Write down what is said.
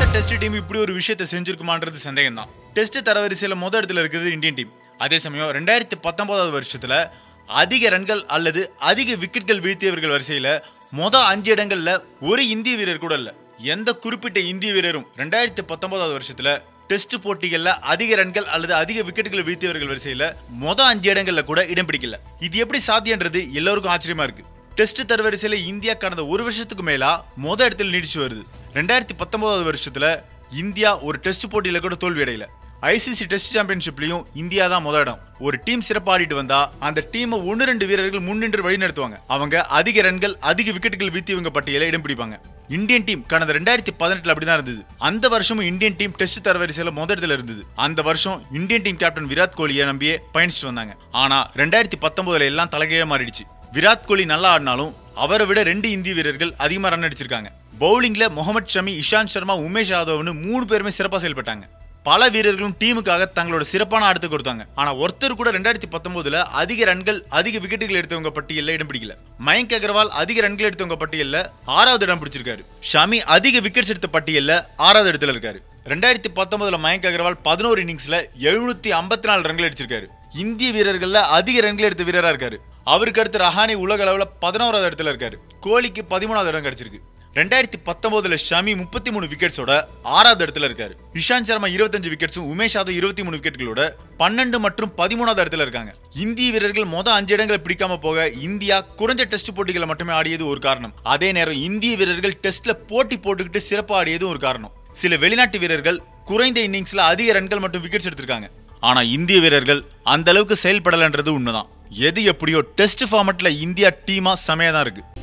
test team இப்படி ஒரு விஷயத்தை செஞ்சிருக்குமான்றது சந்தேகம் தான் டெஸ்ட் தரவரிசையில முத இடத்துல இருக்குது இந்தியன் டீம் அதே சமயம் ரெண்டாயிரத்தி பத்தொன்பதாவது வருஷத்துல அதிக ரன்கள் அல்லது அதிக விக்கெட்கள் வீழ்த்தியவர்கள் வரிசையில மொத அஞ்சு இடங்கள்ல ஒரு இந்திய வீரர் கூட இல்ல எந்த குறிப்பிட்ட இந்திய வீரரும் ரெண்டாயிரத்தி பத்தொன்பதாவது வருஷத்துல டெஸ்ட் போட்டிகள்ல அதிக ரன்கள் அல்லது அதிக விக்கெட்டுகளை வீழ்த்தியவர்கள் வரிசையில மொத அஞ்சு இடங்கள்ல கூட இடம் பிடிக்கல இது எப்படி சாத்தியன்றது எல்லோருக்கும் ஆச்சரியமா இருக்கு டெஸ்ட் தரவரிசையில இந்தியா கடந்த ஒரு வருஷத்துக்கு மேலா மொத இடத்துல நீடிச்சு வருது ரெண்டாயிரத்தி பத்தொன்பதாவது வருஷத்துல இந்தியா ஒரு டெஸ்ட் போட்டியில கூட தோல்வி அடையல ஐசிசி டெஸ்ட் சாம்பியன்ஷிப்லயும் இந்தியா தான் முத இடம் ஒரு டீம் சிறப்பாடிட்டு வந்தா அந்த டீமை ஒன்னு ரெண்டு வீரர்கள் முன்னின்று வழிநடத்துவாங்க அவங்க அதிக ரன்கள் அதிக விக்கெட்டுகள் வீழ்த்தியவங்க பட்டியல இடம் பிடிப்பாங்க இந்தியன் டீம் கடந்த ரெண்டாயிரத்தி பதினெட்டுல அப்படிதான் இருந்தது அந்த வருஷமும் இந்தியன் டீம் டெஸ்ட் தரவரிசையில முத இடத்துல இருந்தது அந்த வருஷம் இந்தியன் டீம் கேப்டன் விராட் கோலியை நம்பியே பயணிச்சுட்டு வந்தாங்க ஆனா ரெண்டாயிரத்தி பத்தொன்பதுல எல்லாம் தலைகீழ மாறிடுச்சு விராட் கோலி நல்லா ஆடினாலும் அவரை விட ரெண்டு இந்திய வீரர்கள் அதிகமா ரன் அடிச்சிருக்காங்க பவுலிங்ல முகமது ஷமி இஷாந்த் சர்மா உமேஷ் யாதவ்னு மூணு பேருமே சிறப்பா செயல்பட்டாங்க பல வீரர்களும் டீமுக்காக தங்களோட சிறப்பான ஆட்டத்தை கொடுத்தாங்க ஆனா ஒருத்தர் கூட ரெண்டாயிரத்தி பத்தொன்பதுல அதிக ரன்கள் அதிக விக்கெட்டுகள் எடுத்தவங்க பட்டியல்ல இடம் பிடிக்கல மயங்க் அகர்வால் அதிக ரன்கள் எடுத்தவங்க பட்டியல்ல ஆறாவது இடம் பிடிச்சிருக்காரு ஷமி அதிக விக்கெட்ஸ் எடுத்த பட்டியல்ல ஆறாவது இடத்துல இருக்காரு ரெண்டாயிரத்தி பத்தொன்பதுல மயங்க் அகர்வால் பதினோரு இன்னிங்ஸ்ல எழுநூத்தி ஐம்பத்தி நாலு ரன்கள் அடிச்சிருக்காரு இந்திய வீரர்கள்ல அதிக ரன்கள் எடுத்த வீரரா இருக்காரு அவருக்கு அடுத்து ரஹானி உலக அளவுல பதினோராவது இடத்துல இருக்காரு கோலிக்கு பதிமூணாவது இடம் கிடைச்சிருக்கு ரெண்டாயிரத்தி பத்தொன்பதுல ஷமி முப்பத்தி மூணு விக்கெட்ஸோட ஆறாவது இடத்துல இருக்காரு இஷாந்த் சர்மா இருபத்தஞ்சு விக்கெட்ஸும் உமேஷ் யாதவ் இருபத்தி மூணு விக்கெட்டுகளோட பன்னெண்டு மற்றும் பதிமூணாவது இடத்துல இருக்காங்க இந்திய வீரர்கள் மொத அஞ்சு இடங்களை பிடிக்காம போக இந்தியா குறைஞ்ச டெஸ்ட் போட்டிகளை மட்டுமே ஆடியது ஒரு காரணம் அதே நேரம் இந்திய வீரர்கள் டெஸ்ட்ல போட்டி போட்டுக்கிட்டு சிறப்பா ஆடியது ஒரு காரணம் சில வெளிநாட்டு வீரர்கள் குறைந்த இன்னிங்ஸ்ல அதிக ரன்கள் மற்றும் விக்கெட்ஸ் எடுத்திருக்காங்க ஆனா இந்திய வீரர்கள் அந்த அளவுக்கு செயல்படலன்றது உண்மைதான் எது எப்படியோ டெஸ்ட் ஃபார்மட்ல இந்தியா டீமா செமையா தான் இருக்கு